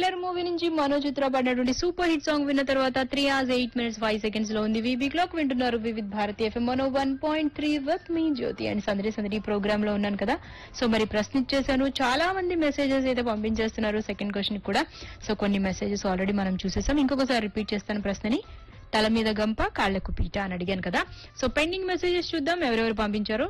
Jailer movie నుంచి మనోజ్ చిత్ర పడినటువంటి super hit song విన్న తర్వాత three hours eight minutes five seconds లో ఉంది వీబీ క్లాక్ వింటున్నారు వివిధ్ భారతి ఎఫ్ఎం మనో one point three with me Jyothi and సందడి సందడి ప్రోగ్రామ్ లో ఉన్నాను కదా సో మరి ప్రశ్న ఇచ్చేసాను చాలా మంది మెసేజెస్ అయితే పంపించేస్తున్నారు సెకండ్ క్వశ్చన్ కూడా సో కొన్ని మెసేజెస్ ఆల్రెడీ మనం చూసేసాం ఇంకొకసారి రిపీట్ చేస్తాను ప్రశ్నని తల మీద గంప కాళ్లకు పీట అని అడిగాను కదా సో పెండింగ్ మెసేజెస్ చూద్దాం ఎవరెవరు పంపించారు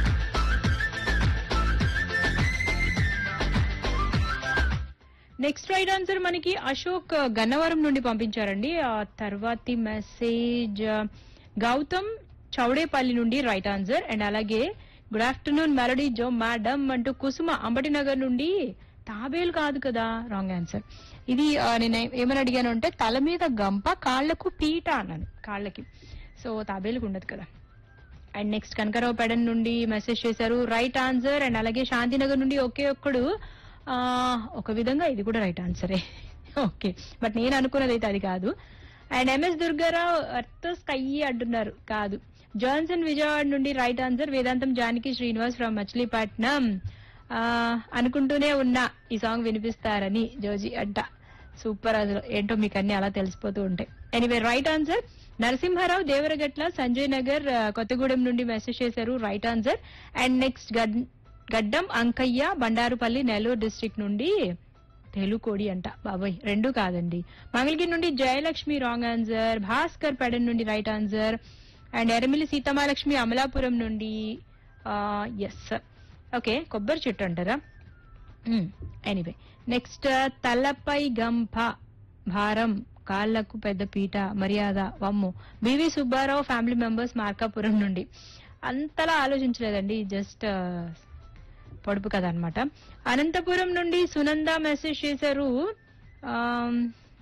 నెక్స్ట్ రైట్ ఆన్సర్ మనకి అశోక్ గన్నవరం నుండి పంపించారండి ఆ తర్వాతి మెసేజ్ గౌతమ్ చౌడేపల్లి నుండి రైట్ ఆన్సర్ అండ్ అలాగే గుడ్ ఆఫ్టర్నూన్ మెలడీ జో మేడమ్ అంటూ కుసుమ అంబటినగర్ నుండి తాబేలు కాదు కదా రాంగ్ ఆన్సర్ ఇది ఆ, నేను ఏ- ఏమని అడిగాను అంటే తల మీద గంప కాళ్లకు పీట అన్నాను కాళ్ళకి సో తాబేలుకు ఉండదు కదా అండ్ నెక్స్ట్ కనకరావు పెడన్ నుండి మెసేజ్ చేశారు రైట్ ఆన్సర్ అండ్ అలాగే శాంతినగర్ నుండి ఒకే ఒక్కడు ఆ, ఒక విధంగా ఇది కూడా రైట్ ఆన్సరే ఓకే బట్ నేను అనుకున్నది అయితే అది కాదు and MS Durga Rao earth sky అంటున్నారు కాదు జాన్సన్ విజయవాడ నుండి రైట్ ఆన్సర్ వేదాంతం జానకి శ్రీనివాస్ ఫ్రమ్ మచిలీపట్నం ఆ, అనుకుంటూనే ఉన్నా ఈ సాంగ్ వినిపిస్తారని జోజీ అంట సూపర్ అసలు ఏంటో మీకు అన్ని అలా తెలిసిపోతూ ఉంటాయి anyway right answer Narasimha Rao Devaragatla Sanjay Nagar ఆ, కొత్తగూడెం నుండి మెసేజ్ చేశారు రైట్ ఆన్సర్ అండ్ నెక్స్ట్ గడ్డం అంకయ్య బండారుపల్లి నెల్లూరు డిస్ట్రిక్ట్ నుండి తెలుకోడి అంట బాబాయ్ రెండు కాదండి మంగళగిరి నుండి జయలక్ష్మి రాంగ్ ఆన్సర్ భాస్కర్ పెడన్ నుండి right answer and Eramili Seethamalakshmi Amalapuram నుండి ఎస్ ఓకే కొబ్బరి చెట్టు అంటారా ఎనీవే నెక్స్ట్ తలపై గంప భారం కాళ్లకు పెద్ద పీట మర్యాద వమ్ము BV Subba Rao family members Markapuram నుండి అంతలా ఆలోచించలేదండి జస్ట్ పొడుపు కథ అనమాట అనంతపురం నుండి సునంద మెసేజ్ చేశారు ఆమ్,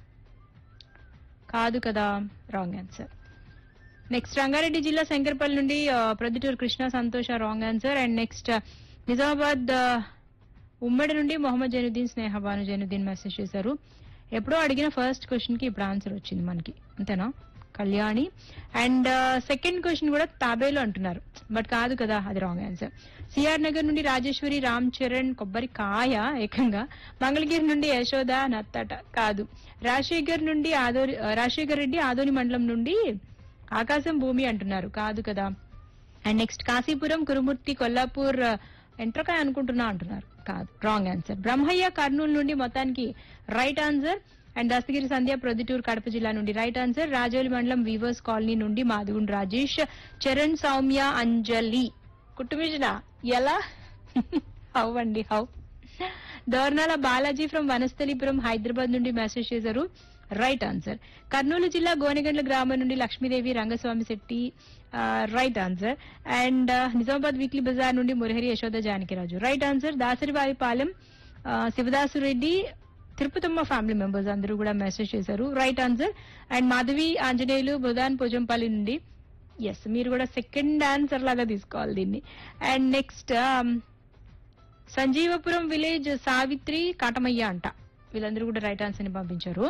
కాదు కదా రాంగ్ ఆన్సర్ నెక్స్ట్ రంగారెడ్డి జిల్లా శంకర్పల్లి నుండి ఆ, Proddatur Krishna Santosha wrong answer and next Nizamabad ఆ, ఉమ్మడి నుండి మొహమ్మద్ జైనుద్దీన్ స్నేహ భాను జైనుద్దీన్ మెసేజ్ చేశారు ఎప్పుడో అడిగిన ఫస్ట్ క్వశ్చన్ కి ఇప్పుడు ఆన్సర్ వచ్చింది మనకి అంతేనా కళ్యాణి అండ్ సెకండ్ క్వశ్చన్ కూడా తాబేలు అంటున్నారు బట్ కాదు కదా అది రాంగ్ ఆన్సర్ సిఆర్ నగర్ నుండి రాజేశ్వరి రామ్ చరణ్ కొబ్బరి కాయ ఏకంగా మంగళగిరి నుండి యశోద నత్తట కాదు రాజశేఖర్ నుండి ఆదోని రాజశేఖర్ రెడ్డి ఆదోని మండలం నుండి ఆకాశం భూమి అంటున్నారు కాదు కదా అండ్ నెక్స్ట్ కాశీపురం కురుమూర్తి కొల్లాపూర్ ఎంట్రకాయ అనుకుంటున్నా అంటున్నారు కాదు రాంగ్ ఆన్సర్ బ్రహ్మయ్య కర్నూలు నుండి మొత్తానికి right answer and Dastagiri Sandhya Proddatur Kadapa జిల్లా నుండి రైట్ ఆన్సర్ రాజోలి మండలం వీవర్స్ కాలనీ నుండి మాధుగుండ్ రాజేష్ చరణ్ సౌమ్య అంజలి కుట్టుమిజన ఎలా హౌ అండి హౌ దోర్నాల బాలాజీ ఫ్రమ్ వనస్థలిపురం హైదరాబాద్ నుండి మెసేజ్ చేశారు రైట్ ఆన్సర్ కర్నూలు జిల్లా గోనెగండ్ల గ్రామం నుండి Lakshmidevi Rangaswamy Shetty right answer and Nizamabad weekly బజార్ నుండి మురహరి యశోద జానకిరాజు రైట్ ఆన్సర్ దాసరివారిపాలెం ఆ, శివదాసు రెడ్డి తిరుపతమ్మ ఫ్యామిలీ మెంబర్స్ అందరూ కూడా మెసేజ్ చేశారు right answer and Madhavi Anjaneyulu Budhan Pojampally నుండి ఎస్ మీరు కూడా సెకండ్ ఆన్సర్ లాగా తీసుకోవాలి దీన్ని and next Sanjeevapuram village Savitri Katamayya అంట వీళ్ళందరూ కూడా రైట్ ఆన్సర్ ని పంపించారు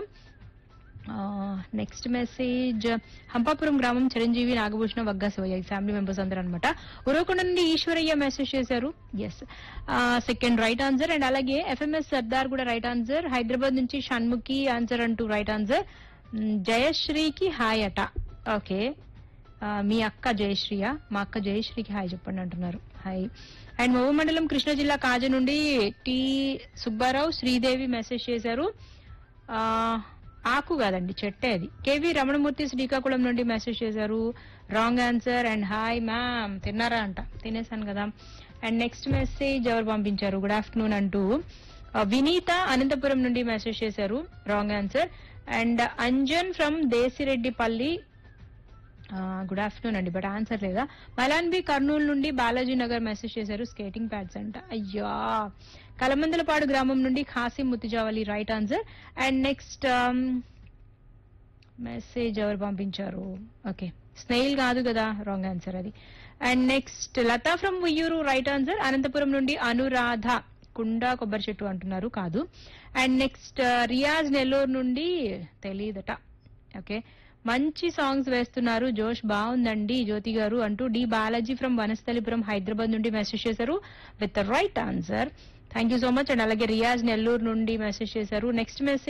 నెక్స్ట్ మెసేజ్ హంపాపురం గ్రామం చిరంజీవి నాగభూషణ వగ్గా శివయ్య ఈ ఫ్యామిలీ మెంబర్స్ అందరూ అనమాట ఉరవకొండ నుండి ఈశ్వరయ్య మెసేజ్ చేశారు yes second right answer and అలాగే ఎఫ్ఎంఎస్ సర్దార్ కూడా రైట్ ఆన్సర్ హైదరాబాద్ నుంచి షణ్ముఖి ఆన్సర్ అంటూ రైట్ ఆన్సర్ జయశ్రీకి హాయ్ అట ఓకే మీ అక్క జయశ్రీయ మా అక్క జయశ్రీకి హాయ్ చెప్పండి అంటున్నారు హాయ్ అండ్ మోవ మండలం కృష్ణా జిల్లా కాజ నుండి టి సుబ్బారావు శ్రీదేవి మెసేజ్ చేశారు ఆ, ఆకు కాదండి చెట్టే అది కేవి రమణమూర్తి శ్రీకాకుళం నుండి మెసేజ్ చేశారు wrong answer and hi ma'am తిన్నారా అంట తినేసాను కదా అండ్ నెక్స్ట్ మెసేజ్ ఎవరు పంపించారు గుడ్ ఆఫ్టర్నూన్ అంటూ ఆ, వినీత అనంతపురం నుండి మెసేజ్ చేశారు wrong answer and Anjan from Desireddipalli good afternoon అండి బట్ ఆన్సర్ లేదా మలాన్బి కర్నూలు నుండి బాలాజీ నగర్ మెసేజ్ చేశారు స్కేటింగ్ ప్యాడ్స్ అంట అయ్యా కలమందలపాడు గ్రామం నుండి Khasim Muthijavali right answer and next message ఎవరు పంపించారు ఓకే స్నేహిల్ కాదు కదా రాంగ్ ఆన్సర్ అది and next Latha from Uyyuru right answer Anantapuram నుండి అనురాధ కుండా కొబ్బరి చెట్టు అంటున్నారు కాదు అండ్ నెక్స్ట్ రియాజ్ నెల్లూరు నుండి తెలియదట ఓకే మంచి సాంగ్స్ వేస్తున్నారు జోష్ బాగుందండి జ్యోతి గారు అంటూ డి బాలాజీ ఫ్రమ్ వనస్థలిపురం హైదరాబాద్ నుండి మెసేజ్ చేశారు with right answer thank you so much and అలాగే రియాజ్ నెల్లూరు నుండి మెసేజ్ చేశారు నెక్స్ట్ మెసేజ్